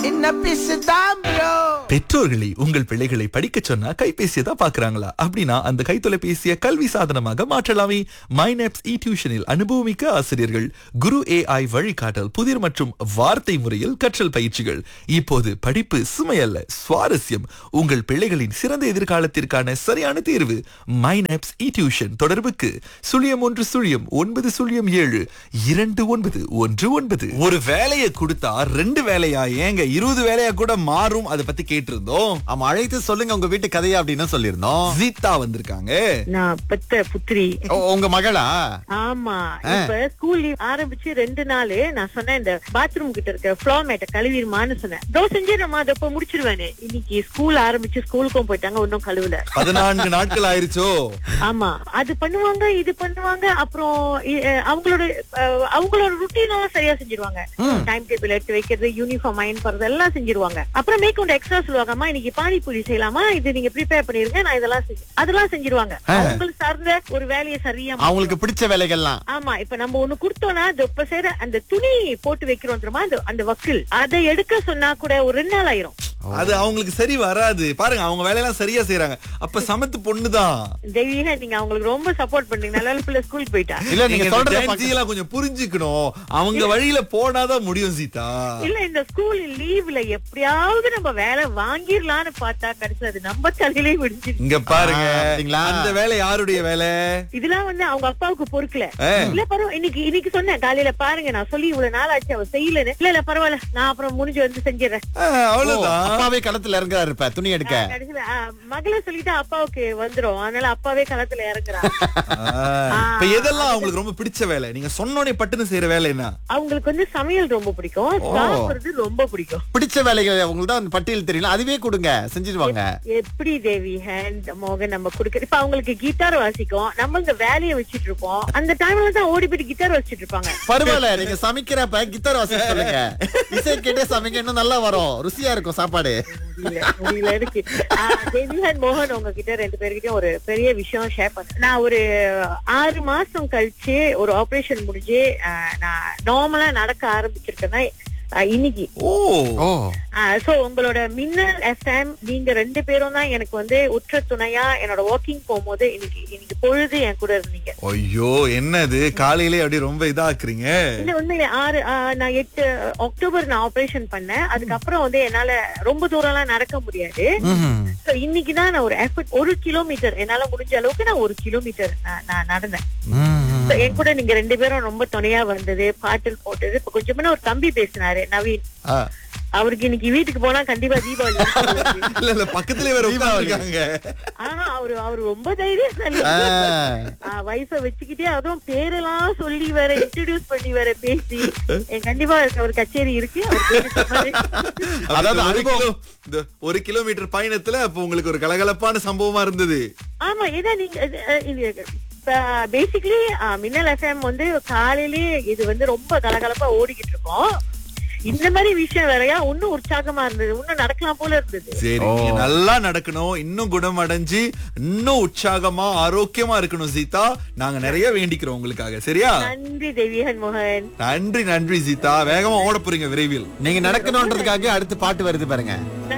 சின்ன பிசு தான் ப்ரோ பெற்றோர்களை உங்கள் பிள்ளைகளை படிக்கச் சொன்னா கைபேசியை தான் பாக்குறாங்களா அப்படின்னா அந்த கைத்தொலைபேசியை கல்வி சாதனமாக மாற்றலாமே மைனப்ஸ் இ டியூஷனில் அனுபவமிக்க ஆசிரியர்கள் குரு ஏஐ வழிகாட்டல் புதிர் மற்றும் வார்த்தை முறையில் கற்றல் பயிற்சிகள் இப்போது படிப்பு சுமையல்ல சுவாரஸ்யம் உங்கள் பிள்ளைகளின் சிறந்த எதிர்காலத்திற்கான சரியான தேர்வு மைனப்ஸ் இ டியூஷன் தொடர்புக்கு சுழியம் ஒன்று சுழியம் ஒன்பது சுழியம் ஏழு இரண்டு ஒன்பது ஒன்று ஒன்பது ஒரு வேலையை கொடுத்தா ரெண்டு வேலையா ஏங்க இருபது வேலையா கூட மாறும் அதை பத்தி கேட்டிருந்தோம் ஆமா அழைத்து சொல்லுங்க உங்க வீட்டு கதையா அப்படின்னு சொல்லியிருந்தோம் சீதா வந்திருக்காங்க நான் பெத்த புத்திரி ஓ, உங்க மகளா ஆமா இப்ப ஸ்கூல் லீவ் ஆரம்பிச்சு ரெண்டு நாள் நான் சொன்னேன் இந்த பாத்ரூம் கிட்ட இருக்க ஃப்ளோர் மேட்ட கழுவிருமான்னு சொன்னேன் தோ செஞ்சிடமா அதை இப்ப முடிச்சிருவேனே இன்னைக்கு ஸ்கூல் ஆரம்பிச்சு ஸ்கூலுக்கும் போயிட்டாங்க ஒன்னும் கழுவுல பதினான்கு நாட்கள் ஆயிருச்சோ ஆமா அது பண்ணுவாங்க இது பண்ணுவாங்க அப்புறம் இ- அஹ் அவங்களோட அஹ் அவங்களோட ருட்டீன் எல்லாம் சரியா செஞ்சிருவாங்க டைம் டேபிள் எடுத்து வைக்கிறது யூனிஃபார்ம் அயன் பண்றது எல்லாம் செஞ்சிருவாங்க அப்புறம் மேற்கொண்டு எக்ஸ்ட்ரா சொல்லுவாங்க அம்மா இன்னைக்கு பானிபூரி செய்யலாமா இது நீங்க ப்ரிப்பேர் பண்ணிருங்க நான் இதெல்லாம் செஞ்சு அதெல்லாம் செஞ்சிருவாங்க அவங்களுக்கு சார்ந்த ஒரு வேலையை சரியா அவங்களுக்கு பிடிச்ச வேலைகள்லாம் ஆமா இப்ப நம்ம ஒண்ணு கொடுத்தோம்னா அது இப்ப செய்யற அந்த துணி போட்டு வைக்கிறோம் தெரியுமா அந்த அந்த வக்கில் அதை எடுக்க சொன்னா கூட ஒரு ரெண்டு நாள் ஆயிரும் அது அவங்களுக்கு சரி வராது பாருங்க அவங்க வேலையெல்லாம் சரியா செய்யறாங்க அப்ப சமத்து பொண்ணுதான் தெய்வீக நீங்க அவங்களுக்கு ரொம்ப சப்போர்ட் பண்றீங்க நல்ல பிள்ளை ஸ்கூல் போயிட்டா இல்ல நீங்க நீங்க சொல்றத Gen Z எல்லாம் கொஞ்சம் புரிஞ்சுக்கணும் அவங்க வழியில போனாதான் முடியும் சீதா இல்ல இந்த ஸ்கூல் லீவ்ல எப்படியாவது நம்ம வேலை வாங்கிடலாம்னு பார்த்தா கடைசியில அது நம்ம தலையிலே விடுஞ்சிருச்சு இங்க பாருங்க ஆ, பாத்தீங்களா? அந்த வேலை யாருடைய வேலை இதெல்லாம் வந்து அவங்க அப்பாவுக்கு பொறுக்கல இல்ல பரவாயில்ல இன்னைக்கு இன்னைக்கு சொன்னேன் காலையில பாருங்க நான் சொல்லி இவ்வளவு நாள் ஆச்சு அவ செய்யலன்னு இல்ல இல்ல பரவாயில்ல நான் அப்புறம் முடிஞ்சு வந்து செஞ்சிடறேன் ஆ, ஓ, அவ்வளவுதான் அப்பாவே களத்துல இறங்குறாரு இப்ப துணி எடுக்க கடைசியில ஆ, மகளை சொல்லிட்டு அப்பாவுக்கு வந்துரும் அதனால அப்பாவே களத்துல இறங்குறான் ஆ, இப்ப எதெல்லாம் அவங்களுக்கு ரொம்ப பிடிச்ச வேலை நீங்க சொன்னோனே பட்டுன்னு செய்யற வேலை என்ன அவங்களுக்கு வந்து சமையல் ரொம்ப பிடிக்கும் சாப்பிடுறது ரொம்ப பிடிக்கும் பிடிச்ச வேலைகள் உங்களுக்கு தான் பட்டியல் தெரியல அதுவே கொடுங்க செஞ்சிருவாங்க எப்படி தேவி ஹேண்ட் மோகன் நம்ம குடுக்க இப்ப அவங்களுக்கு கிட்டார் வாசிக்கும் நம்ம இந்த வேலையை வச்சிட்டு இருப்போம் அந்த டைம்ல தான் ஓடி போயிட்டு கிட்டார் வச்சிட்டு இருப்பாங்க பரவாயில்ல நீங்க சமைக்கிறப்ப கித்தார் வாசிக்க சொல்லுங்க இசை கேட்டே சமைக்க இன்னும் நல்லா வரும் ருசியா இருக்கும் சாப்பாடு முடியல, முடியல இருக்கு தேவி அண்ட் மோகன் உங்ககிட்ட ரெண்டு பேர்கிட்டயும் ஒரு பெரிய விஷயம் ஷேர் பண்ண நான் ஒரு ஆறு மாசம் கழிச்சு ஒரு ஆபரேஷன் முடிஞ்சு ஆ, நான் நார்மலா நடக்க ஆரம்பிச்சிருக்கேன்னா ஆ, இன்னைக்கு ஓ ஓ சோ உங்களோட மின்னல் எஃப்எம் நீங்க ரெண்டு பேரும் தான் எனக்கு வந்து உற்ற துணையா என்னோட வாக்கிங் போகும்போது இன்னைக்கு இன்னைக்கு பொழுது என் கூட இருந்தீங்க ஐயோ என்னது காலையிலே அப்படி ரொம்ப இதாக்குறீங்க இல்ல உண்மையில ஆறு ஆ, நான் எட்டு அக்டோபர் நான் ஆபரேஷன் பண்ணேன் அதுக்கப்புறம் வந்து என்னால ரொம்ப தூரம் எல்லாம் நடக்க முடியாது ம்ஹும். So, இன்னைக்கு தான் நான் ஒரு எஃபர்ட் ஒரு கிலோமீட்டர் என்னால முடிஞ்ச அளவுக்கு நான் ஒரு கிலோமீட்டர் நான் நான் நடந்தேன் ம்ஹும். So, என் கூட நீங்க ரெண்டு பேரும் ரொம்ப துணையா வந்தது பாட்டில் போட்டது இப்ப கொஞ்சம் முன்ன ஒரு தம்பி பேசினாரு நவீன் ஆ. அவருக்கு இன்னைக்கு வீட்டுக்கு போனா கண்டிப்பா தீபாவளி இருக்கும். இல்ல இல்ல பக்கத்துலயே வேற உட்கார்ந்திருக்காங்க ஆனா அவரு அவரு ரொம்ப தைரியசாலி ஆ. வயசை வச்சுக்கிட்டே அதுவும் பேரெல்லாம் சொல்லி வேற இன்ட்ரடியூஸ் பண்ணி வேற பேசி என் கண்டிப்பா ஒரு கச்சேரி இருக்கு அவர் பேரு சொன்னாரு. அதாவது ஒரு அனுபவம். கிலோ- இந்த ஒரு கிலோமீட்டர் பயணத்துல அப்ப உங்களுக்கு ஒரு கலகலப்பான சம்பவமா இருந்தது ஆமா ஏன்னா நீங்க பேசிக்கலி மின்னல் எஃப்எம் வந்து காலையிலேயே இது வந்து ரொம்ப கலகலப்பா ஓடிக்கிட்டு இருக்கோம் இந்த மாதிரி விஷயம் வேறயா இன்னும் உற்சாகமா இருந்தது இன்னும் நடக்கலாம் போல இருந்தது சரி நீங்க நல்லா நடக்கணும் இன்னும் குணம் அடைஞ்சு இன்னும் உற்சாகமா ஆரோக்கியமா இருக்கணும் சீதா நாங்க நிறைய வேண்டிக்கிறோம் உங்களுக்காக சரியா நன்றி தேவியன் மோகன் நன்றி நன்றி சீதா வேகமா ஓட போறீங்க விரைவில் நீங்க நடக்கணும்ன்றதுக்காக அடுத்து பாட்டு வருது பாருங்க